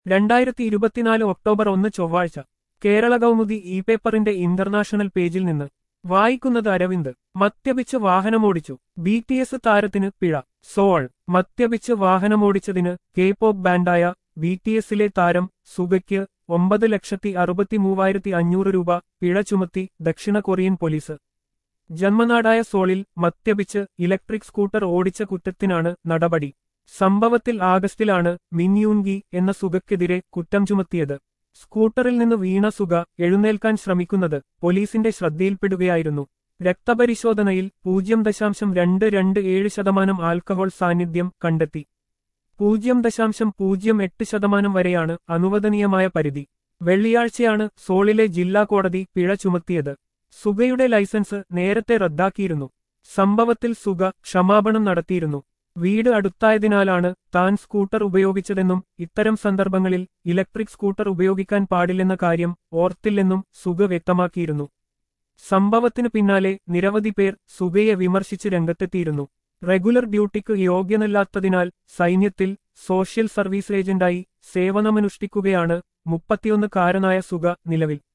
രണ്ടായിരത്തി ഇരുപത്തിനാല് ഒക്ടോബർ ഒന്ന് ചൊവ്വാഴ്ച കേരള കൗമുദി ഇ പേപ്പറിന്റെ ഇന്റർനാഷണൽ പേജിൽ നിന്ന് വായിക്കുന്നത് അരവിന്ദ് മദ്യപിച്ച് വാഹനമോടിച്ചു ബി ടി എസ് താരത്തിന് പിഴ സോൾ മദ്യപിച്ച് വാഹനമോടിച്ചതിന് കെ പോപ്പ് ബാൻഡായ ബി ടി എസിലെ താരം സുഗയ്ക്ക് ഒമ്പത് ലക്ഷത്തി അറുപത്തി മൂവായിരത്തി അഞ്ഞൂറ് രൂപ പിഴ ചുമത്തി ദക്ഷിണ കൊറിയൻ പോലീസ് ജന്മനാടായ സോളിൽ മദ്യപിച്ച് ഇലക്ട്രിക് സ്കൂട്ടർ ഓടിച്ച കുറ്റത്തിനാണ് നടപടി സംഭവത്തിൽ ആഗസ്റ്റിലാണ് മിൻയൂൻഗി എന്ന സുഗയ്ക്കെതിരെ കുറ്റം ചുമത്തിയത് സ്കൂട്ടറിൽ നിന്ന് വീണ സുഗ എഴുന്നേൽക്കാൻ ശ്രമിക്കുന്നത് പോലീസിന്റെ ശ്രദ്ധയിൽപ്പെടുകയായിരുന്നു രക്തപരിശോധനയിൽ പൂജ്യം ദശാംശം രണ്ട് രണ്ട് ഏഴ് ശതമാനം ആൽക്കഹോൾ സാന്നിധ്യം കണ്ടെത്തി പൂജ്യം ദശാംശം പൂജ്യം എട്ട് ശതമാനം വരെയാണ് അനുവദനീയമായ പരിധി വെള്ളിയാഴ്ചയാണ് സോളിലെ ജില്ലാ കോടതി പിഴ ചുമത്തിയത് സുഗയുടെ ലൈസൻസ് നേരത്തെ റദ്ദാക്കിയിരുന്നു സംഭവത്തിൽ സുഗ ക്ഷമാപണം നടത്തിയിരുന്നു വീട് അടുത്തായതിനാലാണ് താൻ സ്കൂട്ടർ ഉപയോഗിച്ചതെന്നും ഇത്തരം സന്ദർഭങ്ങളിൽ ഇലക്ട്രിക് സ്കൂട്ടർ ഉപയോഗിക്കാൻ പാടില്ലെന്ന കാര്യം ഓർത്തില്ലെന്നും സുഗ വ്യക്തമാക്കിയിരുന്നു സംഭവത്തിനു പിന്നാലെ നിരവധി പേർ സുഗയെ വിമർശിച്ച് രംഗത്തെത്തിയിരുന്നു റെഗുലർ ഡ്യൂട്ടിക്ക് യോഗ്യനല്ലാത്തതിനാൽ സൈന്യത്തിൽ സോഷ്യൽ സർവീസ് ഏജന്റായി സേവനമനുഷ്ഠിക്കുകയാണ് മുപ്പത്തിയൊന്ന് കാരനായ സുഗ നിലവിൽ